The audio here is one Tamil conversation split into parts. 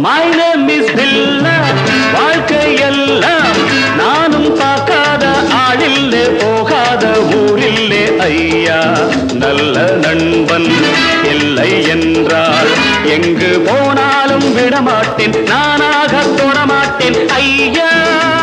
மை நேம் இஸ் பில்லா வாழ்க்கை எல்லாம் நானும் பார்க்காத ஆளில்லே போகாத ஊரில்லே ஐயா நல்ல நண்பன் இல்லை என்றால் எங்கு போனாலும் விடமாட்டேன் நானாக தொடமாட்டேன் ஐயா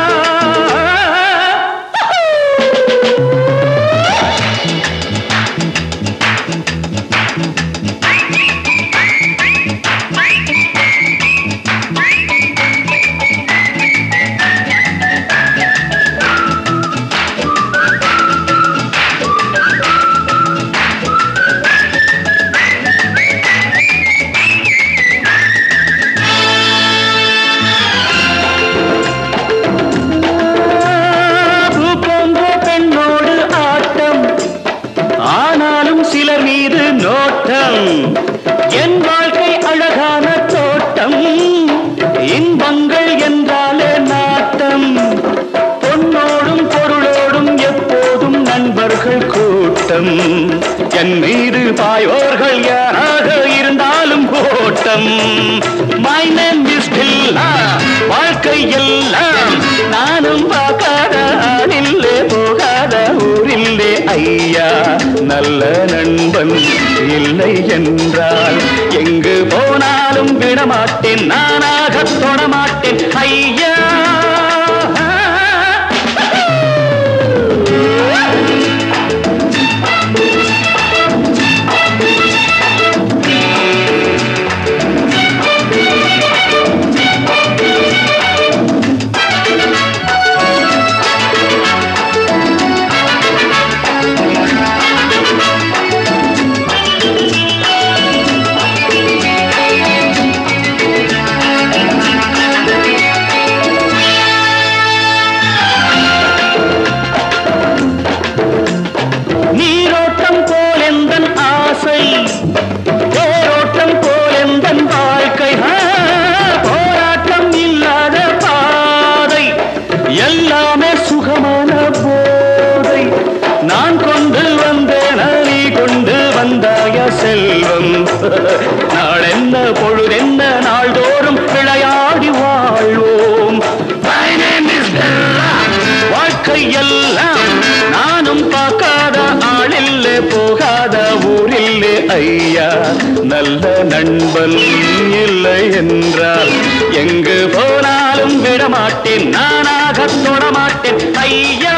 பூ போன்ற பெண்ணோடு ஆட்டம் ஆனாலும் சிலர் மீது நோட்டம் என் வாழ்க்கை அழகான தோட்டம் இன்பங்கள் என்றாலே நாட்டம் பொன்னோடும் பொருளோடும் எப்போதும் நண்பர்கள் கூட்டம் என் மீது பாயோர்கள் யாராக இருந்தாலும் ஓட்டம் மை நேம் இஸ் வாழ்க்கை எல்லாம் நானும் பார்க்காத ஆளில்லே போகாத ஊரில்லே ஐயா நல்ல நண்பன் இல்லை என்றால் எங்கு போனாலும் விடமாட்டேன் நானாக தொடமாட்டேன் ஐயா நீரோட்டம் போல் எந்தன் ஆசை தேரோட்டம் போல் எந்தன் வாழ்க்கை ஆ, போராட்டம் இல்லாத பாதை எல்லாமே சுகமான போதை நான் கொண்டு வந்தேன் நீ கொண்டு வந்தாய செல்வம் நாளென்ன பொழுதென்ன நாள்தோறும் விளையாடி வாழ்வோம் My name is Bella. வாழ்க்கை எல்லாம் நானும் பார்க்காத ஆளில்லே போகாத ஊரில்லே ஐயா நல்ல நண்பன் இல்லை என்றால் எங்கு போனாலும் விடமாட்டேன் நானாக தொடமாட்டேன் ஐயா